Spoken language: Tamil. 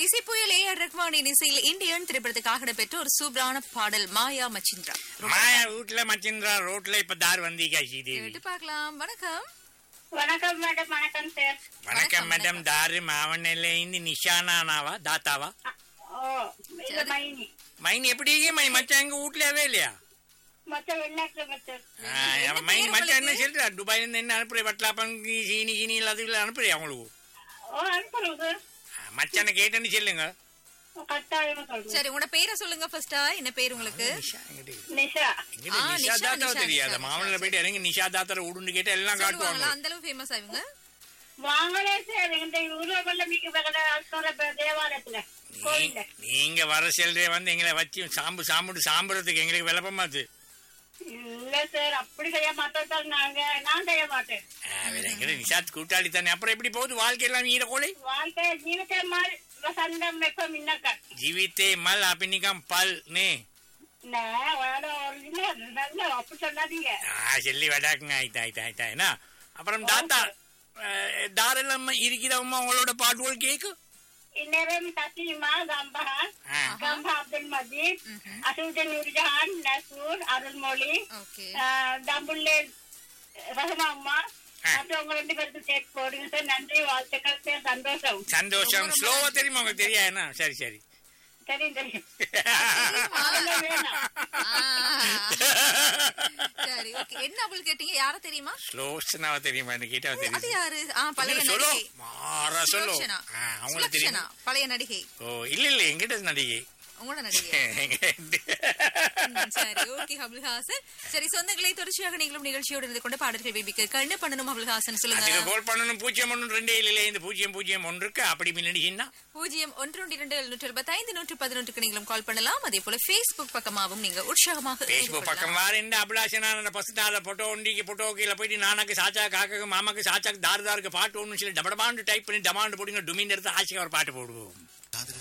இசை புயல் ஏ ஆர் ரஹ்மானின் இசையில் இந்தியன் திரைப்படத்துக்காக இடம்பெற்ற ஒரு சூப்பரான பாடல் மாயா மச்சிந்திரா மாயா வீட்டுல மச்சிந்திரா ரோட்ல இப்ப தார் வந்தீங்க ஸ்ரீதேவி கேட்டு பார்க்கலாம் வணக்கம் வணக்கம் மேடம் வணக்கம் சார் வணக்கம் மேடம் தாரு மாவனில இருந்து நிஷானானாவா தாத்தாவா ஓ இது மைனி மைன் எப்படி மை மச்சான் எங்க வீட்லயே இல்லையா மொத்த வெளிநாட்டுல மொத்தம் ஆ, அவன் மைன் மச்சான் என்ன சொல்றா துபாயில இருந்து என்ன அனுப்புற வட்டலாப்பம் சீனி கீனி எல்லாத்துக்கும் அனுப்புறியா அவங்களுக்கு ஓ அனுப்புறது ஆ, மச்சானை கேட்டேன்னு சொல்லுங்க கட்டாயமா சொல்றேன் சரி உங்களோட பேரை சொல்லுங்க ஃபர்ஸ்டா என்ன பேர் உங்களுக்கு நிஷா எங்கிட்ட இருக்கு. நிஷா எங்கிட்ட ஆ, நிஷா நிஷா, தாத்தாவை நிஷா, தெரியாத நிஷா, மாமனில நிஷா. போயிட்டு இறங்கி நிஷா தாத்தாரை உடுன்னு கேட்டு எல்லாம் காட்டுவாங்க சொல்லுவாங்களா அந்த அளவு ஃபேமஸ் ஆகுங்க வாங்களே சார் இந்த ஊர்வல மிக்க பக்கத்துல அல்சோர தேவாலயத்துல கோயில்ல நீங்க வர செல்றே வந்து எங்களை வச்சு சாம்பு சாம்பிட்டு சாம்பிடுறதுக்கு எங்களுக்கு விளப்பமாது இல்ல சார் அப்படி செய்ய மாட்டோம் நாங்க நான் செய்ய மாட்டேன் எங்களை நிஷாத் கூட்டாளி தானே அப்புறம் எப்படி போகுது வாழ்க்கை எல்லாம் ஈர கோலை வாழ்க்கை ஜீவித்த மாதிரி வசந்தம் வெப்பம் இன்னக்கா ஜீவித்தே மல் அபினிகம் பல் நே நான் வேற ஒரு இல்ல நல்ல அப்படி சொல்லாதீங்க ஆ சொல்லி விடாக்குங்க ஆயிட்டா ஆயிட்டா ஆயிட்டா என்ன அப்புறம் தாத்தா அஹ், தாரெல்லாம் இருக்கிறவங்க உங்களோட பாட்டுகள் கேக்கு இந்நேரம் தஸ்லிமா கம்பா ஆ. கம்பா அப்துல் மஜீத் அசூதன் நூர்ஜஹான் நசூர் அருள்மொழி ஓகே தம்புள்ளே ரஹமா அம்மா மற்றவங்க ரெண்டு பேருக்கு சேர்த்து போடுங்க சார் நன்றி வாழ்த்துக்கள் சார் சந்தோஷம் சந்தோஷம் ஸ்லோவா தெரியுமா உங்களுக்கு தெரியா என்ன சரி சரி தெரியும் தெரியும் அதெல்லாம் வேணாம். சரி ஓகே என்ன அவள் கேட்டீங்க யார தெரியுமா ஸ்லோஸ்னாவா தெரியுமா என்ன கேட்டா அது தெரியும் யாரு ஆ பழைய சொல்லு நடிகை மாறா சொல்லு சுலக்ஷனா. ஆ, அவங்களுக்கு தெரியும் சுலக்ஷனா, பழைய நடிகை ஓ இல்ல இல்ல எங்கிட்ட நடிகை உங்களோட நடிகை ம், சரி ஓகே அபுல்ஹாசன் சரி சொந்தங்களை தொடர்ச்சியாக நீங்களும் நிகழ்ச்சியோடு இருந்து கொண்டு பாடல்கள் விபிக்க கண்ணு பண்ணணும் அபுல்ஹாசன் அதுக்கு சொல்லுங்க கோல் பண்ணணும் பூஜ்ஜியம் ஒன்று ரெண்டு ஏழில் இந்த பூஜ்ஜியம் பூஜ்ஜியம் ஒன்றுக்கு அப்படி மின்னடிச்சுன்னா பூஜ்ஜியம் ஒன்று ஒன்று இரண்டு எழுநூற்று இருபத்தைந்து நூற்று பதினொன்றுக்கு நீங்களும் கால் பண்ணலாம் அதே போல Facebook பக்கமாகவும் நீங்க உற்சாகமாக இணைந்து ஃபேஸ்புக் பக்கம் கொள்ளலாம். வாரேன் அபிலாஷனான ஃபர்ஸ்ட் நாள் போட்டோ ஒண்டிக்கு போட்டோ கீழே போயிட்டு நானாக்கு சாச்சா காக்காக்கு மாமாக்கு சாச்சாக்கு தாரு தாருக்கு பாட்டு ஒன்று சொல்லி டபடபாண்டு டைப் பண்ணி டமாண்டு போடுங்க டுமின் எடுத்து ஆசைக்கு ஒரு பாட்டு போடுவோம்